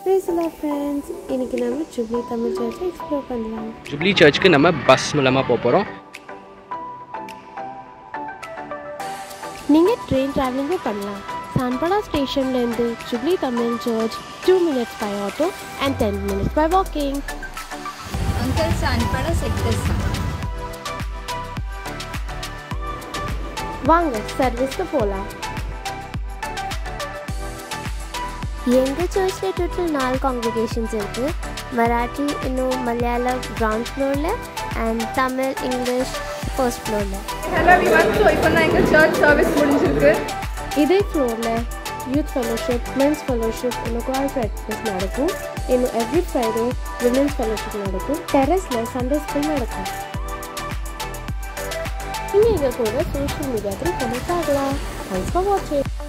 பேசலா ஃப்ரெண்ட்ஸ் இன்னைக்கு நம்ம ஜூப்ளி தமிழ் சர்ச்சை எக்ஸ்ப்ளோர் பண்ணலாம் ஜூப்ளி சர்ச்சுக்கு நம்ம பஸ் மூலமாக போக போகிறோம் நீங்கள் ட்ரெயின் ட்ராவலிங்கும் பண்ணலாம் சான்படா ஸ்டேஷன்லேருந்து Jubilee Tamil church two minutes by auto and ten minutes by walking uncle Sanpada sector வாங்க சர்வீஸ்க்கு போகலாம் எங்கள் சர்ச்சில் டோட்டல் நாலு காங்கிரிகேஷன்ஸ் இருக்குது மராட்டி இன்னும் மலையாளம் கிரவுண்ட் ஃப்ளோரில் அண்ட் தமிழ் இங்கிலீஷ் ஃபர்ஸ்ட் ஃப்ளோரில் ஹலோ விவான் ஸோ இப்போ தான் எங்கள் சர்ச் சர்வீஸ் முடிஞ்சிருக்கு இதே ஃப்ளோரில் யூத் ஃபெலோஷிப் மென்ஸ் ஃபெலோஷிப் இன்னும் குவால் ப்ராக்டிஸ் நடக்கும் இன்னும் எவ்ரி ஃப்ரைடே விமென்ஸ் ஃபெலோஷிப் நடக்கும் டெரஸில் சண்டே ஸ்கூல் நடக்கும் நீங்கள் எங்கள் கூட சோஷியல் மீடியாவில் கனெக்ட் ஆகலாம் தேங்க்ஸ் ஃபார் வாட்சிங்